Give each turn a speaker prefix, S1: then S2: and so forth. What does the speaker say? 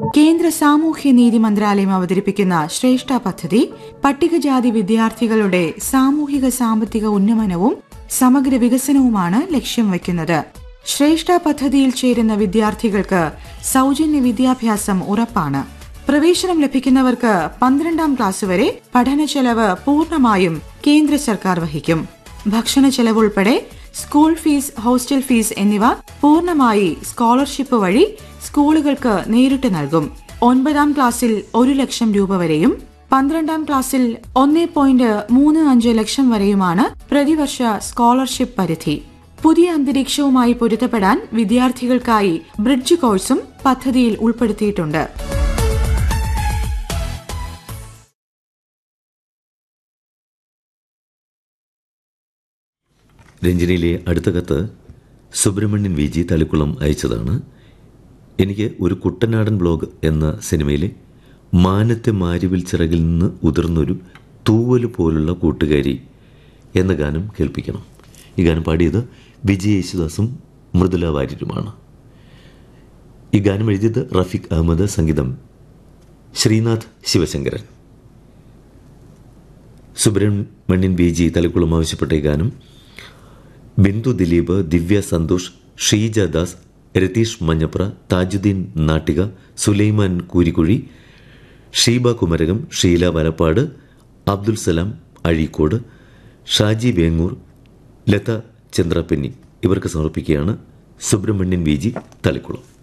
S1: കേന്ദ്ര സാമൂഹ്യനീതി മന്ത്രാലയം അവതരിപ്പിക്കുന്ന ശ്രേഷ്ഠ പദ്ധതി പട്ടികജാതി വിദ്യാർത്ഥികളുടെ സാമൂഹിക സാമ്പത്തിക ഉന്നമനവും സമഗ്ര വികസനവുമാണ് ലക്ഷ്യം വയ്ക്കുന്നത് ശ്രേഷ്ഠ പദ്ധതിയിൽ ചേരുന്ന വിദ്യാർത്ഥികൾക്ക് സൗജന്യ വിദ്യാഭ്യാസം ഉറപ്പാണ് പ്രവേശനം ലഭിക്കുന്നവർക്ക് പന്ത്രണ്ടാം ക്ലാസ് വരെ പഠന ചെലവ് പൂർണ്ണമായും കേന്ദ്ര സർക്കാർ വഹിക്കും ഭക്ഷണ ചെലവ് ഉൾപ്പെടെ സ്കൂൾ ഫീസ് ഹോസ്റ്റൽ ഫീസ് എന്നിവ പൂർണ്ണമായി സ്കോളർഷിപ്പ് വഴി സ്കൂളുകൾക്ക് നേരിട്ട് നൽകും ഒൻപതാം ക്ലാസ്സിൽ ഒരു ലക്ഷം രൂപ വരെയും പന്ത്രണ്ടാം ക്ലാസ്സിൽ ഒന്നേ പോയിന്റ് മൂന്ന് അഞ്ച് ലക്ഷം വരെയുമാണ് പ്രതിവർഷ സ്കോളർഷിപ്പ് പരിധി പുതിയ അന്തരീക്ഷവുമായി പൊരുത്തപ്പെടാൻ വിദ്യാർത്ഥികൾക്കായി ബ്രിഡ്ജ് കോഴ്സും പദ്ധതിയിൽ ഉൾപ്പെടുത്തിയിട്ടുണ്ട്
S2: രഞ്ജനിയിലെ അടുത്ത കത്ത് സുബ്രഹ്മണ്യൻ വി ജി തളിക്കുളം അയച്ചതാണ് എനിക്ക് ഒരു കുട്ടനാടൻ ബ്ലോഗ് എന്ന സിനിമയിലെ മാനത്തെ മാരിവിൽ ചിറകിൽ നിന്ന് ഉതിർന്നൊരു തൂവല് പോലുള്ള കൂട്ടുകാരി എന്ന ഗാനം കേൾപ്പിക്കണം ഈ ഗാനം പാടിയത് വിജയ് യേശുദാസും മൃദുല വാര്യരുമാണ് ഈ ഗാനം എഴുതിയത് റഫീഖ് അഹമ്മദ് സംഗീതം ശ്രീനാഥ് ശിവശങ്കരൻ സുബ്രഹ്മണ്യൻ ബി ജി തലക്കുളം ആവശ്യപ്പെട്ട ഈ ഗാനം ബിന്ദു ദിലീപ് ദിവ്യ സന്തോഷ് ഷീജ ദാസ് രതീഷ് മഞ്ഞപ്ര താജുദ്ദീൻ നാട്ടിക സുലൈമാൻ കൂരിക്കുഴി ഷീബ കുമരകം ഷീല വലപ്പാട് അബ്ദുൽ സലാം അഴീക്കോട് ഷാജി വേങ്ങൂർ ലത ചന്ദ്രപ്പെന്നി ഇവർക്ക് സമർപ്പിക്കുകയാണ് സുബ്രഹ്മണ്യൻ വി ജി തളിക്കുളം